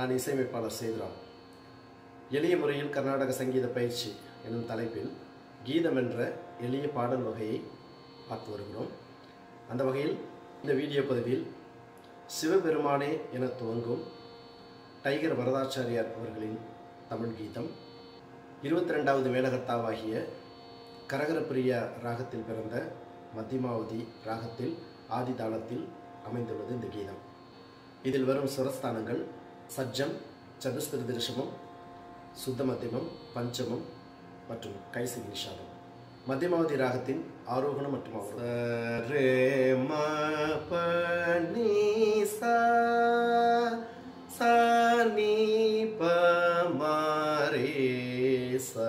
நான் இசையமைப்பாளர் சேதுராம் எளிய முறையில் கர்நாடக சங்கீத பயிற்சி எனும் தலைப்பில் கீதம் என்ற எளிய பாடல் வகையை பார்த்து வருகிறோம் அந்த வகையில் இந்த வீடியோ பதிவில் சிவபெருமானே என துவங்கும் டைகர் வரதாச்சாரியார் அவர்களின் தமிழ் கீதம் இருபத்தி ரெண்டாவது மேலகத்தாவாகிய கரகரப்பிரியா ராகத்தில் பிறந்த மத்தியமாவதி ராகத்தில் ஆதி தாளத்தில் அமைந்துள்ளது இந்த கீதம் இதில் வரும் சுரஸ்தானங்கள் சஜ்ஜம் சதுஸ்திர திருஷமம் சுத்த மத்தியமம் பஞ்சமம் மற்றும் கைசிகி நிஷாதம் மத்தியமாவதி ராகத்தின் ஆரோகணம் மற்றும் அவரோகணம். ரே ம ப நீ சா சா நீ ப ம ரே சா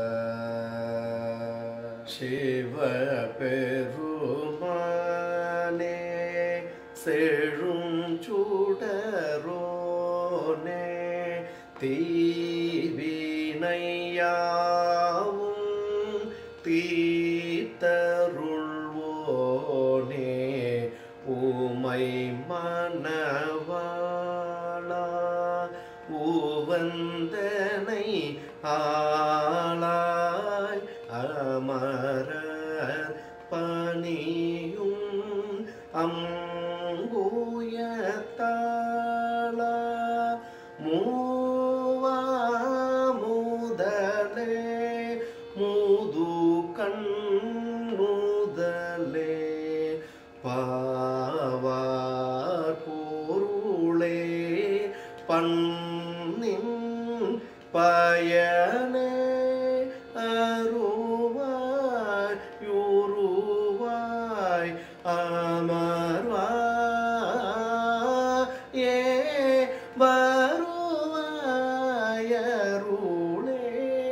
சிவ பெருமானே செழும் சுடரோனே தீவினையாவும் தீத்தருள்வோனே உமை மனவாளா உவந்தனை ஆளாய் அமரர் பணியும் அம்புயத்தாளா மூவா முதலே முது கண்ணுதலே பாவார் பொருளே பண்ணின் பயனே அருவாய் யுருவாய் அமர்வாய் ஏ வருவாய் அருளே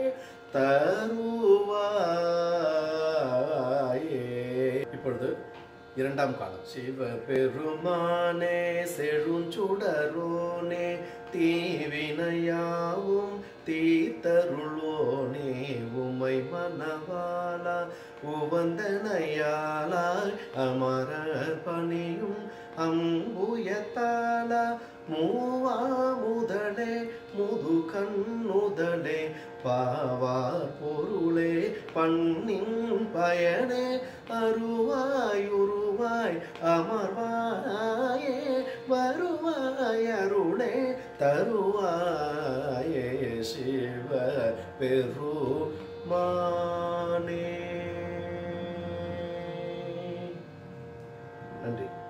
தருவாயே இப்பொழுது இரண்டாம் காலம் சிவ பெருமானே செழுஞ்சுடரோனே தீவினையாவும் தீத்தருளோனே உமை மனவாலா உவந்தனையாளாய் அமரர் பணியும் அம்புயத்தாலா மூவா முதலே முது கண்ணுதலே பாவார் பொருளே பண்ணின் பயனே அருவாய் உருவாய் அமர்வாயே வருவாய் அருளே தருவாயே சிவ பெருமானே நன்றி